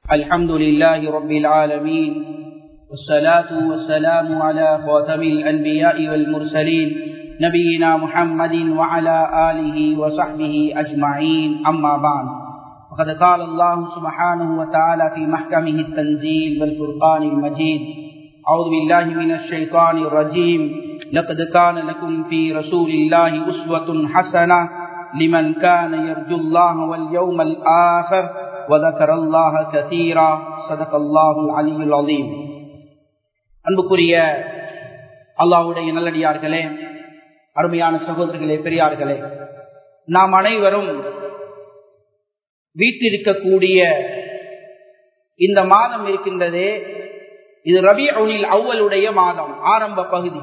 الحمد لله رب العالمين والصلاة والسلام على خاتم الأنبياء والمرسلين نبينا محمد وعلى آله وصحبه أجمعين أما بعد فقد قال الله سبحانه وتعالى في محكمه التنزيل والفرقان المجيد أعوذ بالله من الشيطان الرجيم لقد كان لكم في رسول الله أسوة حسنة لمن كان يرجو الله واليوم الآخر وذكر الله كثيرا صدق الله العلي العظيم அன்புக்குரிய அல்லாஹுடைய நல்லடியார்களே அருமையான சகோதரர்களே பெரியார்களே நாம் அனைவரும் வீட்டிருக்கக்கூடிய இந்த மாதம் இருக்கின்றதே இது ரபி அவுனில் அவ்வளுடைய மாதம் ஆரம்ப பகுதி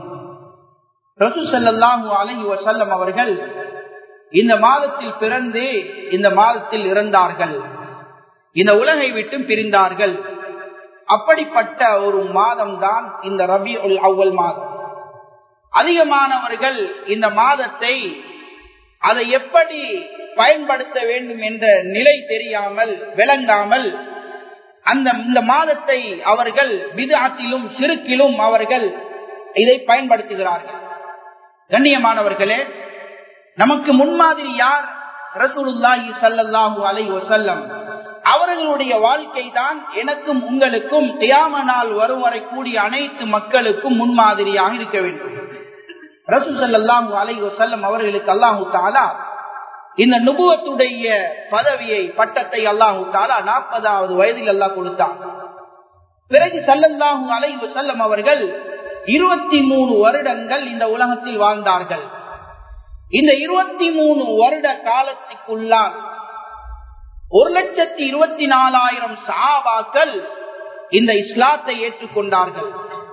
ரசூ சல்லாஹூ அலஹி வசல்லம் அவர்கள் இந்த மாதத்தில் பிறந்து இந்த மாதத்தில் இறந்தார்கள் இந்த உலகை விட்டு பிரிந்தார்கள் அப்படிப்பட்ட ஒரு மாதம் தான் இந்த ரபி உல் அவ்வல் மாதம் அதிகமானவர்கள் இந்த மாதத்தை அதை எப்படி பயன்படுத்த வேண்டும் என்ற நிலை தெரியாமல் விளங்காமல் அந்த இந்த மாதத்தை அவர்கள் விதாத்திலும் சிறுக்கிலும் அவர்கள் இதை பயன்படுத்துகிறார்கள் கண்ணியமானவர்களே நமக்கு முன்மாதிரி யார் ரசூலுல்லாஹி சல்லாஹூ அலை வசல்லம் அவர்களுடைய வாழ்க்கை தான் எனக்கும் உங்களுக்கும் தியாம நாள் வரும் வரை கூடிய அனைத்து மக்களுக்கும் முன்மாதிரியாக இருக்க வேண்டும் ரசூ சல்லாஹூ அலை வசல்லம் அவர்களுக்கு அல்லாஹூ தாலா இந்த நுபுவத்துடைய பதவியை பட்டத்தை அல்லாஹூ தாலா நாற்பதாவது வயதில் அல்லாஹ் கொடுத்தார் பிறகு சல்லல்லாஹூ அலை வசல்லம் அவர்கள் இருபத்தி மூணு வருடங்கள் இந்த உலகத்தில் வாழ்ந்தார்கள் இந்த இருபத்தி மூணு வருட காலத்துக்குள்ளால் ஒரு லட்சத்தி இருபத்தி நாலாயிரம் சாபாக்கள் இந்த இஸ்லாத்தை ஏற்றுக்கொண்டார்கள்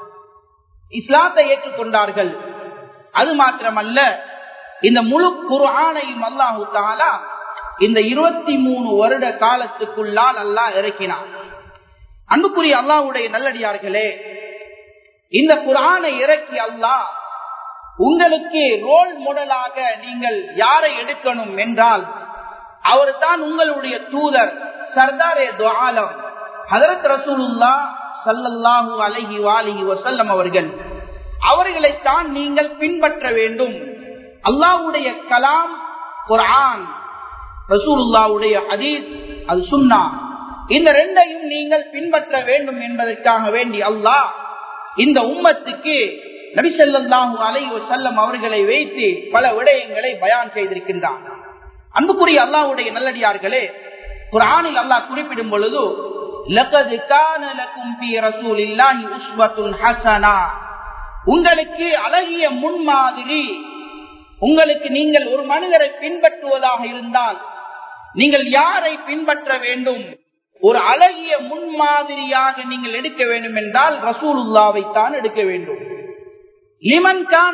இஸ்லாத்தை ஏற்றுக்கொண்டார்கள் அது மாத்திரமல்ல இந்த முழு குரானையும் அல்லாஹு தாலா இந்த இருபத்தி மூணு வருட காலத்துக்குள்ளால் அல்லாஹ் இறக்கினார் அன்புக்குரிய அல்லாஹுடைய நல்லடியார்களே இந்த குரானை இறக்கி அல்லாஹ் உங்களுக்கு ரோல் மாடலாக நீங்கள் யாரை எடுக்கணும் என்றால் அவர் தான் உங்களுடைய தூதர் சர்தாரே துவாலம் ஹதரத் ரசூலுல்லா சல்லல்லாஹு அலஹி வாலிஹி வசல்லம் அவர்கள் அவர்களைத்தான் நீங்கள் பின்பற்ற வேண்டும் அல்லாவுடைய கலாம் குரான் ரசூலுல்லாவுடைய அதீஸ் அது சுன்னா இந்த ரெண்டையும் நீங்கள் பின்பற்ற வேண்டும் என்பதற்காக வேண்டி அல்லாஹ் இந்த உம்மத்துக்கு நபிசல்லாஹு அலை செல்லம் அவர்களை வைத்து பல விடயங்களை பயான் செய்திருக்கின்றார் அன்புக்குரிய அல்லாவுடைய நல்லடியார்களே குரானில் அல்லாஹ் குறிப்பிடும் பொழுது உங்களுக்கு அழகிய முன்மாதிரி உங்களுக்கு நீங்கள் ஒரு மனிதரை பின்பற்றுவதாக இருந்தால் நீங்கள் யாரை பின்பற்ற வேண்டும் ஒரு அழகிய முன்மாதிரியாக நீங்கள் எடுக்க வேண்டும் என்றால் ரசூலுல்லாவை தான் எடுக்க வேண்டும் லிமன் கான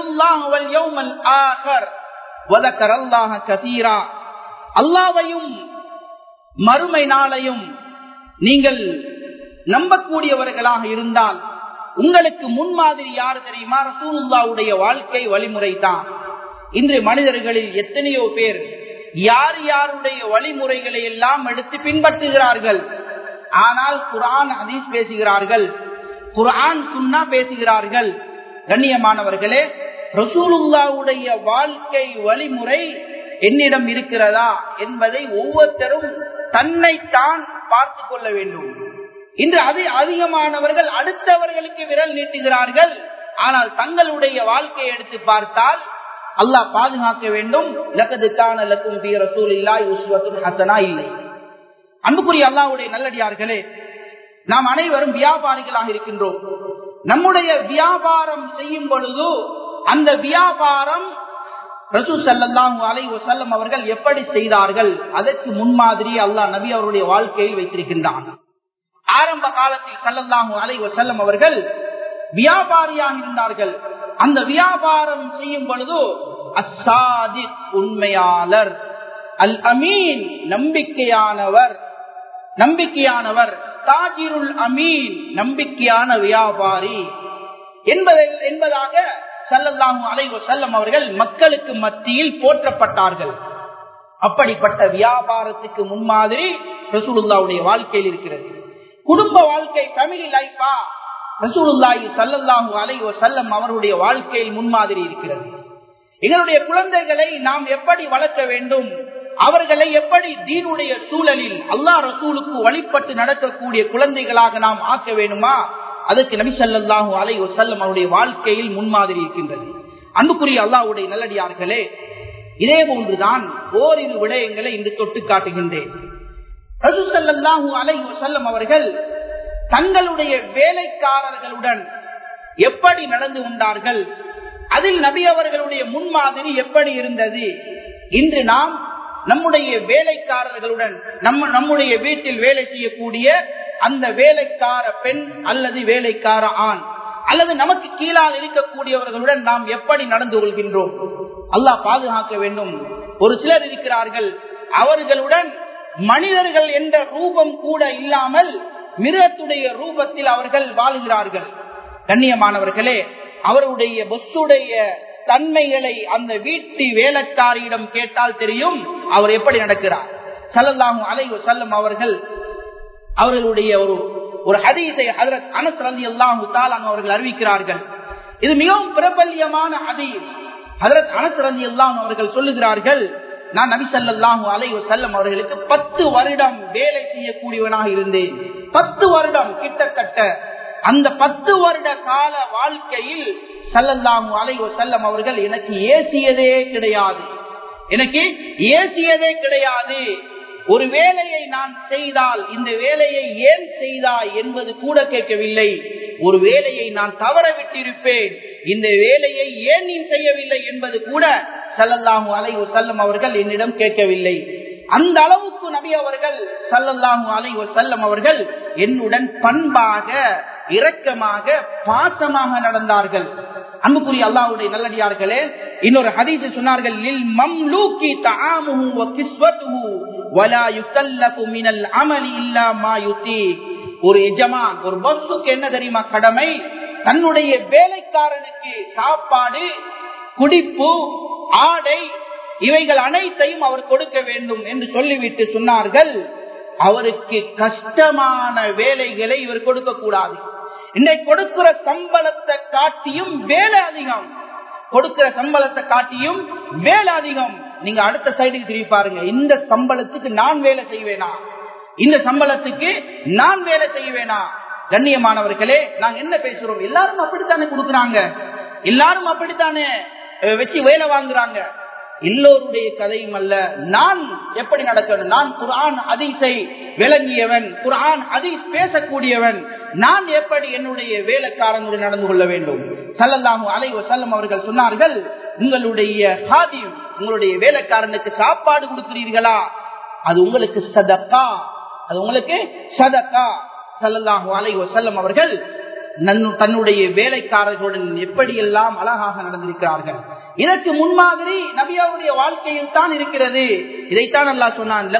அல்லாவையும் மறுமை நாளையும் நீங்கள் நம்பக்கூடியவர்களாக இருந்தால் உங்களுக்கு முன்மாதிரி யார் தெரியுமா ரசூலுல்லாவுடைய வாழ்க்கை வழிமுறை தான் இன்று மனிதர்களில் எத்தனையோ பேர் யார் யாருடைய வழிமுறைகளை எல்லாம் எடுத்து பின்பற்றுகிறார்கள் ஆனால் குரான் அதீஸ் பேசுகிறார்கள் குரான் சுன்னா பேசுகிறார்கள் கண்ணியமானவர்களே ரசூலுல்லாவுடைய வாழ்க்கை வழிமுறை என்னிடம் இருக்கிறதா என்பதை ஒவ்வொருத்தரும் தன்னைத்தான் பார்த்து கொள்ள வேண்டும் இன்று அது அதிகமானவர்கள் அடுத்தவர்களுக்கு விரல் நீட்டுகிறார்கள் ஆனால் தங்களுடைய வாழ்க்கையை எடுத்து பார்த்தால் அல்லாஹ் பாதுகாக்க வேண்டும் இல்லை அன்புக்குரிய அல்லாவுடைய நல்லடியார்களே நாம் அனைவரும் வியாபாரிகளாக இருக்கின்றோம் நம்முடைய வியாபாரம் செய்யும் பொழுது அந்த வியாபாரம் ரசூ சல்லாஹூ அலை வசல்லம் அவர்கள் எப்படி செய்தார்கள் அதற்கு முன்மாதிரி அல்லாஹ் நபி அவருடைய வாழ்க்கையில் வைத்திருக்கின்றான் ஆரம்ப காலத்தில் சல்லல்லாஹூ அலை வசல்லம் அவர்கள் வியாபாரியாக இருந்தார்கள் அந்த வியாபாரம் செய்யும் பொழுது அசாதி உண்மையாளர் அல் அமீன் நம்பிக்கையானவர் நம்பிக்கையானவர் தாஜிருல் அமீன் நம்பிக்கையான வியாபாரி என்பதை என்பதாக சல்லல்லாஹு அலைவ செல்லம் அவர்கள் மக்களுக்கு மத்தியில் போற்றப்பட்டார்கள் அப்படிப்பட்ட வியாபாரத்துக்கு முன்மாதிரி ரசூலுல்லாவுடைய வாழ்க்கையில் இருக்கிறது குடும்ப வாழ்க்கை ஃபேமிலி லைஃபா ரசூலுல்லாஹி சல்லல்லாஹு அலைஹி வஸல்லம் அவருடைய வாழ்க்கையில் முன்மாதிரி இருக்கிறது எங்களுடைய குழந்தைகளை நாம் எப்படி வளர்க்க வேண்டும் அவர்களை எப்படி தீனுடைய சூழலில் அல்லாஹ் ரசூலுக்கு வழிபட்டு நடக்கக்கூடிய குழந்தைகளாக நாம் ஆக்க வேண்டுமா அதுக்கு நபி ஸல்லல்லாஹு அலைஹி வஸல்லம் அவருடைய வாழ்க்கையில் முன்மாதிரி இருக்கின்றது அன்புக்குரிய அல்லாஹ்வுடைய நல்லடியார்களே இதே போன்றுதான் ஓரிரு விடயங்களை இன்று தொட்டு காட்டுகின்றேன் ரசூல் ஸல்லல்லாஹு அலைஹி வஸல்லம் அவர்கள் தங்களுடைய வேலைக்காரர்களுடன் எப்படி நடந்து கொண்டார்கள் அதில் நபி அவர்களுடைய முன்மாதிரி எப்படி இருந்தது இன்று நாம் நம்முடைய வேலைக்காரர்களுடன் நம்ம நம்முடைய வீட்டில் வேலை செய்யக்கூடிய அந்த வேலைக்கார பெண் அல்லது வேலைக்கார ஆண் அல்லது நமக்கு கீழால் இருக்கக்கூடியவர்களுடன் நாம் எப்படி நடந்து கொள்கின்றோம் அல்லாஹ் பாதுகாக்க வேண்டும் ஒரு சிலர் இருக்கிறார்கள் அவர்களுடன் மனிதர்கள் என்ற ரூபம் கூட இல்லாமல் மிருகத்துடைய ரூபத்தில் அவர்கள் வாழ்கிறார்கள் கண்ணியமானவர்களே அவருடைய பொஸ்ஸுடைய தன்மைகளை அந்த வீட்டு வேலைக்காரியிடம் கேட்டால் தெரியும் அவர் எப்படி நடக்கிறார் சல்லல்லாஹு அலைஹி செல்லம் அவர்கள் அவர்களுடைய ஒரு ஒரு ஹதீஸை ஹதரத் அனஸ் ரலி அல்லாஹு தாலான் அவர்கள் அறிவிக்கிறார்கள் இது மிகவும் பிரபல்யமான ஹதீஸ் ஹதரத் அனஸ் ரலி அல்லாஹ் அவர்கள் சொல்லுகிறார்கள் நான் நபி சல்லாஹு அலை செல்லம் அவர்களுக்கு பத்து வருடம் வேலை செய்யக்கூடியவனாக இருந்தேன் பத்து வருடம் கிட்டத்தட்ட அந்த பத்து வருட கால வாழ்க்கையில் சல்லல்லாஹு அலை செல்லம் அவர்கள் எனக்கு ஏசியதே கிடையாது எனக்கு ஏசியதே கிடையாது ஒரு வேலையை நான் செய்தால் இந்த வேலையை ஏன் செய்தாய் என்பது கூட கேட்கவில்லை ஒரு வேலையை நான் தவற விட்டிருப்பேன் இந்த வேலையை ஏன் நீ செய்யவில்லை என்பது கூட சல்லல்லாஹு அலை செல்லம் அவர்கள் என்னிடம் கேட்கவில்லை அந்த அளவுக்கு நபி அவர்கள் சல்லல்லாஹு அலை செல்லம் அவர்கள் என்னுடன் பண்பாக இரக்கமாக பாசமாக நடந்தார்கள் அன்புக்குரிய அல்லாவுடைய நல்லடியார்களே இன்னொரு ஹதீஸ் சொன்னார்கள் லில் மம்லூக்கி தஆமுஹு வ கிஸ்வத்துஹு வலா யுகல்லஃபு மினல் அமலி இல்லா மா யுதி ஒரு எஜமான் ஒரு பஸ்ஸுக்கு என்ன தெரியுமா கடமை தன்னுடைய வேலைக்காரனுக்கு சாப்பாடு குடிப்பு ஆடை இவைகள் அனைத்தையும் அவர் கொடுக்க வேண்டும் என்று சொல்லிவிட்டு சொன்னார்கள் அவருக்கு கஷ்டமான வேலைகளை இவர் கொடுக்க கூடாது இன்னைக்கு கொடுக்கிற சம்பளத்தை காட்டியும் வேலை அதிகம் கொடுக்கிற சம்பளத்தை காட்டியும் வேலை அதிகம் நீங்க அடுத்த சைடுக்கு திரும்பி பாருங்க இந்த சம்பளத்துக்கு நான் வேலை செய்வேனா இந்த சம்பளத்துக்கு நான் வேலை செய்வேனா கண்ணியமானவர்களே நாங்க என்ன பேசுறோம் எல்லாரும் அப்படித்தானே கொடுக்கறாங்க எல்லாரும் அப்படித்தானே வச்சு வேலை வாங்குறாங்க எல்லோருடைய கதையும் அல்ல நான் எப்படி நடக்கணும் நான் குரான் அதிசை விளங்கியவன் குரான் அதீஸ் பேசக்கூடியவன் நான் எப்படி என்னுடைய வேலைக்காரனுடன் நடந்து கொள்ள வேண்டும் சல்லல்லாஹு அலை வசல்லம் அவர்கள் சொன்னார்கள் உங்களுடைய ஹாதி உங்களுடைய வேலைக்காரனுக்கு சாப்பாடு கொடுக்கிறீர்களா அது உங்களுக்கு சதக்கா அது உங்களுக்கு சதக்கா சல்லல்லாஹு அலை வசல்லம் அவர்கள் தன்னுடைய வேலைக்காரர்களுடன் எப்படியெல்லாம் அழகாக நடந்திருக்கிறார்கள் இதற்கு முன்மாதிரி நபியாவுடைய வாழ்க்கையில் தான் இருக்கிறது இதைத்தான் அல்லா சொன்னான்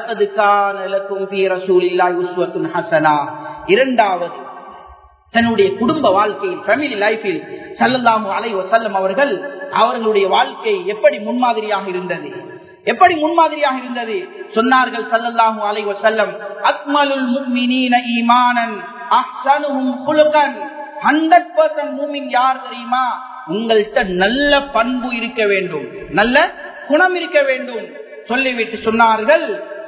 இரண்டாவது தன்னுடைய குடும்ப வாழ்க்கையில் ஃபேமிலி லைஃபில் சல்லல்லாமு அலை வசல்லம் அவர்கள் அவர்களுடைய வாழ்க்கை எப்படி முன்மாதிரியாக இருந்தது எப்படி முன்மாதிரியாக இருந்தது சொன்னார்கள் சல்லல்லாஹு அலை வசல்லம் அக்மலுல் முக்மினீன ஈமானன் அஹ்சனுஹும் குலுகன் ஹண்ட்ரட் பர்சன்ட் மூமின் யார் தெரியுமா உங்கள்கிட்ட நல்ல பண்பு இருக்க வேண்டும் நல்ல குணம் இருக்க வேண்டும் சொல்லிவிட்டு சொன்னார்கள்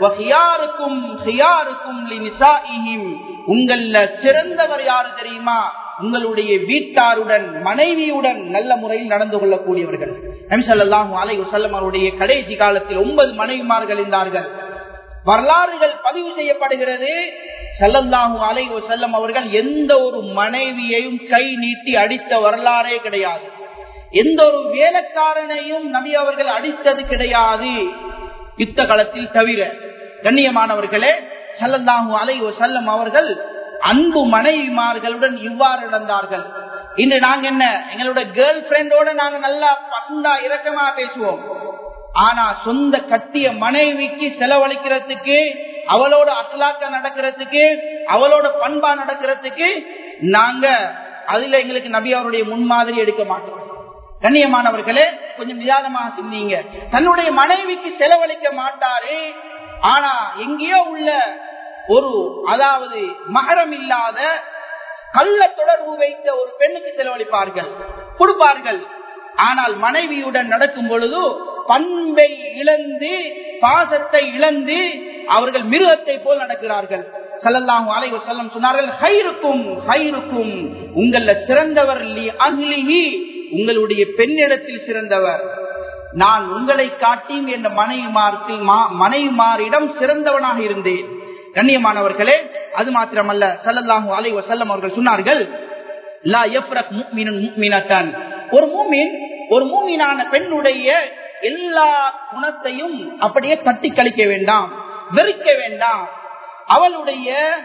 உங்கள சிறந்தவர் யாரு தெரியுமா உங்களுடைய வீட்டாருடன் மனைவியுடன் நல்ல முறையில் நடந்து கொள்ளக்கூடியவர்கள் நபிசல்லாஹு அலை வசல்லம் அவருடைய கடைசி காலத்தில் ஒன்பது மனைவிமார்கள் இருந்தார்கள் வரலாறுகள் பதிவு செய்யப்படுகிறது செல்லல்லாஹு அலை செல்லம் அவர்கள் எந்த ஒரு மனைவியையும் கை நீட்டி அடித்த வரலாறே கிடையாது எந்த ஒரு வேலைக்காரனையும் நபி அவர்கள் அடித்தது கிடையாது யுத்த காலத்தில் தவிர கண்ணியமானவர்களே சல்லல்லாஹு அலை செல்லம் அவர்கள் அன்பு மனைவிமார்களுடன் இவ்வாறு நடந்தார்கள் இன்று நாங்க என்ன எங்களோட கேர்ள் ஃபிரெண்டோட நாங்க நல்லா பசந்தா இரக்கமா பேசுவோம் ஆனா சொந்த கட்டிய மனைவிக்கு செலவழிக்கிறதுக்கு அவளோட அசலாக்க நடக்கிறதுக்கு அவளோட பண்பா நடக்கிறதுக்கு நாங்க அதுல எங்களுக்கு நபி அவருடைய முன்மாதிரி எடுக்க மாட்டோம் கண்ணியமானவர்களே கொஞ்சம் நிதானமாக சிந்திங்க தன்னுடைய மனைவிக்கு செலவழிக்க மாட்டாரு ஆனா எங்கேயோ உள்ள ஒரு அதாவது மகரம் இல்லாத கள்ள தொடர்பு வைத்த ஒரு பெண்ணுக்கு செலவழிப்பார்கள் கொடுப்பார்கள் ஆனால் மனைவியுடன் நடக்கும் பொழுது பண்பை இழந்து பாசத்தை இழந்து அவர்கள் மிருகத்தை போல் நடக்கிறார்கள் சல்லல்லாஹு அலைஹி வஸல்லம் சொன்னார்கள் ஹைருக்கும் ஹைருக்கும் உங்கள சிறந்தவர் லி அஹ்லிஹி உங்களுடைய பெண்ணிடத்தில் சிறந்தவர் நான் உங்களை காட்டியும் என்ற மனைவிமார்த்தில் மனைவிமாரிடம் சிறந்தவனாக இருந்தேன் கண்ணியமானவர்களே அது மாத்திரமல்ல சல்லல்லாஹு அலைஹி வஸல்லம் அவர்கள் சொன்னார்கள் லா யஃப்ரக் முஃமினுன் முஃமினத்தன் ஒரு மூமின் ஒரு மூமினான பெண்ணுடைய எல்லா குணத்தையும் அப்படியே தட்டி கழிக்க வேண்டாம் வெறுக்க வேண்டாம் அவளுடைய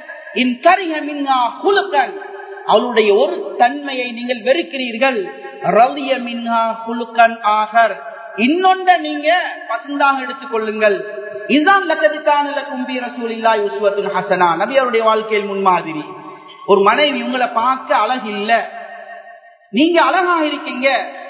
அவளுடைய ஒரு தன்மையை நீங்கள் வெறுக்கிறீர்கள் ரவிய மின்ஹா குலுக்கன் ஆகர் இன்னொன்ற நீங்க பசந்தாக எடுத்துக் கொள்ளுங்கள் இதுதான் லக்கத்துக்கான கும்பி ரசூலில்லா யுஸ்வத்துன் ஹசனா நபி அவருடைய வாழ்க்கையில் முன்மாதிரி ஒரு மனைவி உங்களை பார்க்க அழகு இல்ல நீங்க அழகா இருக்கீங்க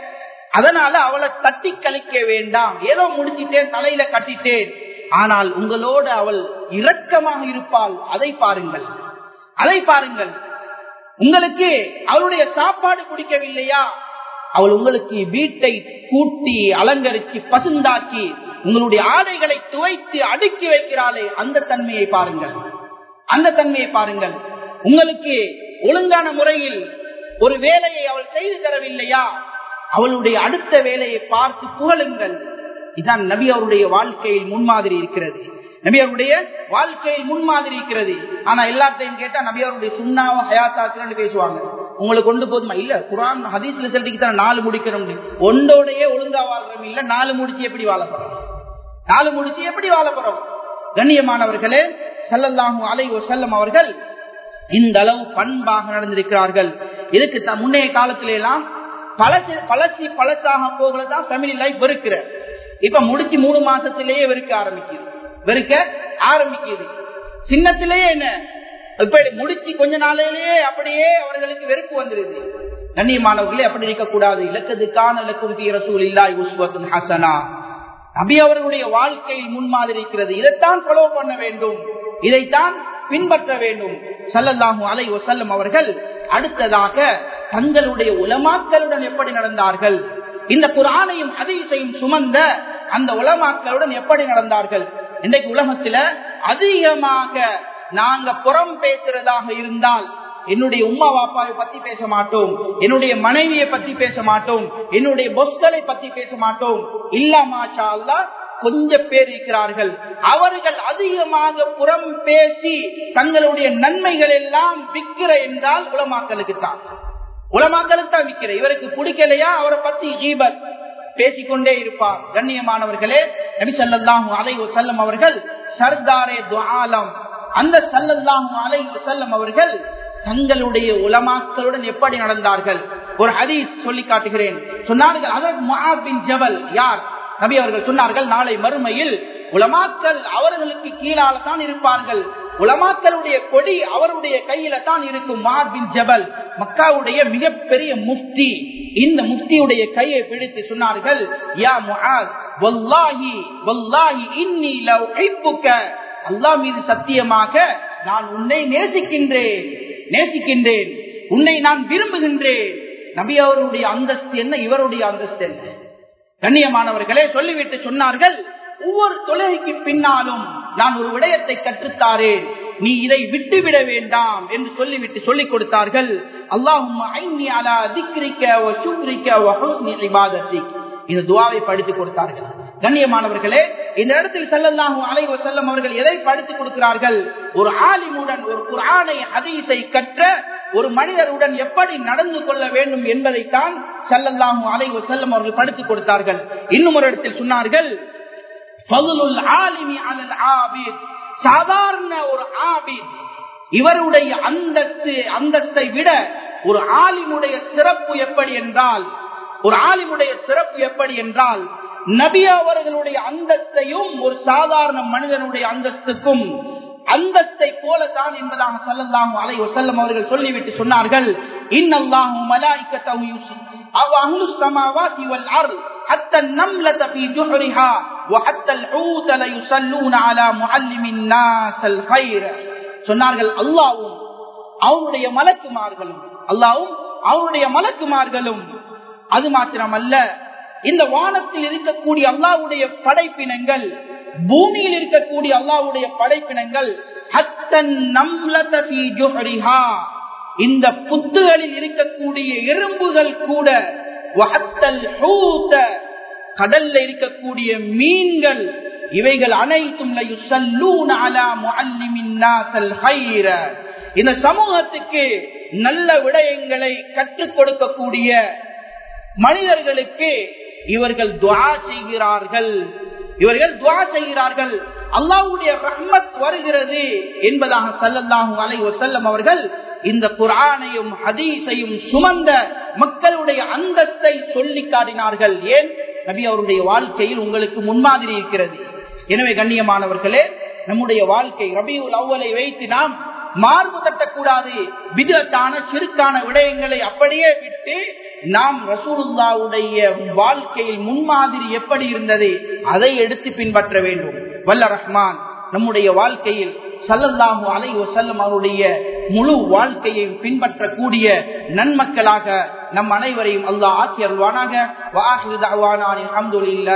அதனால அவளை தட்டி கழிக்க வேண்டாம் ஏதோ முடிச்சிட்டேன் தலையில கட்டிட்டேன் ஆனால் உங்களோடு அவள் இரக்கமாக இருப்பாள் அதை பாருங்கள் அதை பாருங்கள் உங்களுக்கு அவளுடைய சாப்பாடு பிடிக்கவில்லையா அவள் உங்களுக்கு வீட்டை கூட்டி அலங்கரிச்சு பசுந்தாக்கி உங்களுடைய ஆடைகளை துவைத்து அடுக்கி வைக்கிறாளே அந்த தன்மையை பாருங்கள் அந்த தன்மையை பாருங்கள் உங்களுக்கு ஒழுங்கான முறையில் ஒரு வேலையை அவள் செய்து தரவில்லையா அவளுடைய அடுத்த வேலையை பார்த்து புகழுங்கள் இதான் நபி அவருடைய வாழ்க்கையில் முன்மாதிரி இருக்கிறது நபி அவருடைய வாழ்க்கையில் முன்மாதிரி இருக்கிறது ஆனா எல்லாத்தையும் கேட்டா நபி அவருடைய சுண்ணாவ ஹயாத்தாக்குன்னு பேசுவாங்க உங்களுக்கு கொண்டு போதுமா இல்ல குரான் ஹதீஸ்ல சொல்லிக்கு தான் நாலு முடிக்கணும் ஒன்றோடையே ஒழுங்கா வாழ்றோம் இல்ல நாலு முடிச்சு எப்படி வாழ போறோம் நாலு முடிச்சு எப்படி வாழ போறோம் கண்ணியமானவர்களே செல்லல்லாஹு அலை செல்லம் அவர்கள் இந்த அளவு பண்பாக நடந்திருக்கிறார்கள் இதுக்கு முன்னைய காலத்தில எல்லாம் பழசி பழசி பழசாக போகிறதான் ஃபேமிலி லைஃப் வெறுக்கிற இப்ப முடிச்சு மூணு மாசத்திலேயே வெறுக்க ஆரம்பிக்குது வெறுக்க ஆரம்பிக்குது சின்னத்திலேயே என்ன இப்ப முடிச்சு கொஞ்ச நாளையிலேயே அப்படியே அவர்களுக்கு வெறுப்பு வந்துருது கண்ணியமானவர்களே அப்படி இருக்கக்கூடாது இலக்கதுக்கான இலக்கும் ரசூல் இல்லா உஸ்வத்துன் ஹசனா நபி அவர்களுடைய வாழ்க்கையில் முன்மாதிரி இருக்கிறது இதைத்தான் ஃபாலோ பண்ண வேண்டும் இதைத்தான் பின்பற்ற வேண்டும் சல்லல்லாஹு அலை வசல்லம் அவர்கள் அடுத்ததாக தங்களுடைய உலமாக்களுடன் எப்படி நடந்தார்கள் இந்த குரானையும் ஹதீஸையும் சுமந்த அந்த உலமாக்களுடன் எப்படி நடந்தார்கள் இன்றைக்கு உலகத்துல அதிகமாக நாங்க புறம் பேசுறதாக இருந்தால் என்னுடைய உமா வாப்பாவை பத்தி பேச மாட்டோம் என்னுடைய மனைவியை பத்தி பேச மாட்டோம் என்னுடைய பொஸ்களை பத்தி பேச மாட்டோம் இல்லாமாச்சா அல்லா கொஞ்ச பேர் இருக்கிறார்கள் அவர்கள் அதிகமாக புறம் பேசி தங்களுடைய நன்மைகள் எல்லாம் விற்கிற என்றால் உலமாக்களுக்கு தான் உலமாக்களுக்கு தான் விற்கிற இவருக்கு பிடிக்கலையா அவரை பத்தி ஜீபத் பேசிக்கொண்டே இருப்பார் கண்ணியமானவர்களே நபி சல்லாஹூ அலை செல்லம் அவர்கள் சர்தாரே துஆலம் அந்த சல்லல்லாஹு அலை செல்லம் அவர்கள் தங்களுடைய உலமாக்களுடன் எப்படி நடந்தார்கள் ஒரு ஹதீஸ் சொல்லி காட்டுகிறேன் சொன்னார்கள் அதற்கு ஜபல் யார் நபி அவர்கள் சொன்னார்கள் நாளை மறுமையில் உலமாக்கள் அவர்களுக்கு கீழால தான் இருப்பார்கள் உலமாக்களுடைய கொடி அவருடைய கையில தான் இருக்கும் மார்பின் ஜபல் மக்காவுடைய மிகப்பெரிய முஃப்தி இந்த முஃப்தியுடைய கையை பிடித்து சொன்னார்கள் யா முஆத் வல்லாஹி வல்லாஹி இன்னி லவ் உஹிப்புக அல்லாஹ் மீது சத்தியமாக நான் உன்னை நேசிக்கின்றேன் நேசிக்கின்றேன் உன்னை நான் விரும்புகின்றேன் நபி அவருடைய அந்தஸ்து என்ன இவருடைய அந்தஸ்து என்ன கண்ணியமானவர்களே சொல்லிவிட்டு சொன்னார்கள் ஒவ்வொரு தொழுகைக்கு பின்னாலும் நான் ஒரு விடயத்தை கற்றுத்தாரேன் நீ இதை விட்டுவிட வேண்டாம் என்று சொல்லிவிட்டு சொல்லிக் கொடுத்தார்கள் அல்லாஹும் இந்த துவாவை படித்து கொடுத்தார்கள் கண்ணியமானவர்களே இந்த இடத்தில் செல்லல்லாஹு அலைவ செல்லம் அவர்கள் எதை படித்து கொடுக்கிறார்கள் ஒரு ஆலிமுடன் ஒரு குரானை ஹதீஸை கற்ற ஒரு மனிதருடன் எப்படி நடந்து கொள்ள வேண்டும் என்பதைத்தான் செல்லல்லாஹு அலைவ செல்லம் அவர்கள் படித்து கொடுத்தார்கள் இன்னும் ஒரு இடத்தில் சொன்னார்கள் சாதாரண ஒரு ஆபித் இவருடைய அந்தஸ்து அந்தஸ்தை விட ஒரு ஆலிமுடைய சிறப்பு எப்படி என்றால் ஒரு ஆலிமுடைய சிறப்பு எப்படி என்றால் நபி அவர்களுடைய அந்தஸ்தையும் ஒரு சாதாரண மனிதனுடைய அந்தஸ்துக்கும் அந்தஸ்தை போலதான் என்பதாக சொல்லலாம் அலை செல்லம் அவர்கள் சொல்லிவிட்டு சொன்னார்கள் இன்னல்லாஹும் மலாய்க்கத்தவும் أو أهل السماوات والأرض حتى النملة في جحرها وحتى الحوت ليصلون على معلم الناس الخير சொன்னார்கள் அல்லாவும் அவருடைய மலக்குமார்களும் அல்லாவும் அவருடைய மலக்குமார்களும் அது மாத்திரமல்ல இந்த வானத்தில் இருக்கக்கூடிய அல்லாவுடைய படைப்பினங்கள் பூமியில் இருக்கக்கூடிய அல்லாவுடைய படைப்பினங்கள் இந்த புத்துகளில் இருக்கக்கூடிய எறும்புகள் கூட கடல்ல இருக்கக்கூடிய மீன்கள் இவைகள் அனைத்தும் இந்த சமூகத்துக்கு நல்ல விடயங்களை கற்றுக் கொடுக்கக்கூடிய மனிதர்களுக்கு இவர்கள் துவா செய்கிறார்கள் இவர்கள் துவா செய்கிறார்கள் அல்லாவுடைய ரஹ்மத் வருகிறது என்பதாக சல்லல்லாஹு அலை வசல்லம் அவர்கள் இந்த குரானையும் ஹதீஸையும் சுமந்த மக்களுடைய அந்தத்தை சொல்லி காட்டினார்கள் ஏன் நபி அவருடைய வாழ்க்கையில் உங்களுக்கு முன்மாதிரி இருக்கிறது எனவே கண்ணியமானவர்களே நம்முடைய வாழ்க்கை ரபியுல் அவ்வலை வைத்து நாம் மார்பு தட்டக்கூடாது விதத்தான சிறுக்கான விடயங்களை அப்படியே விட்டு நாம் ரசூலுல்லாவுடைய வாழ்க்கையில் முன்மாதிரி எப்படி இருந்தது அதை எடுத்து பின்பற்ற வேண்டும் வல்ல ரஹ்மான் நம்முடைய வாழ்க்கையில் சல்லல்லாஹு அலை வசல்லம் அவருடைய முழு வாழ்க்கையை பின்பற்றக்கூடிய நன்மக்களாக நம் அனைவரையும் அல்லாஹ் ஆக்கியருவானாக வாஹிரு தஅவானா அல்ஹம்துலில்லாஹ்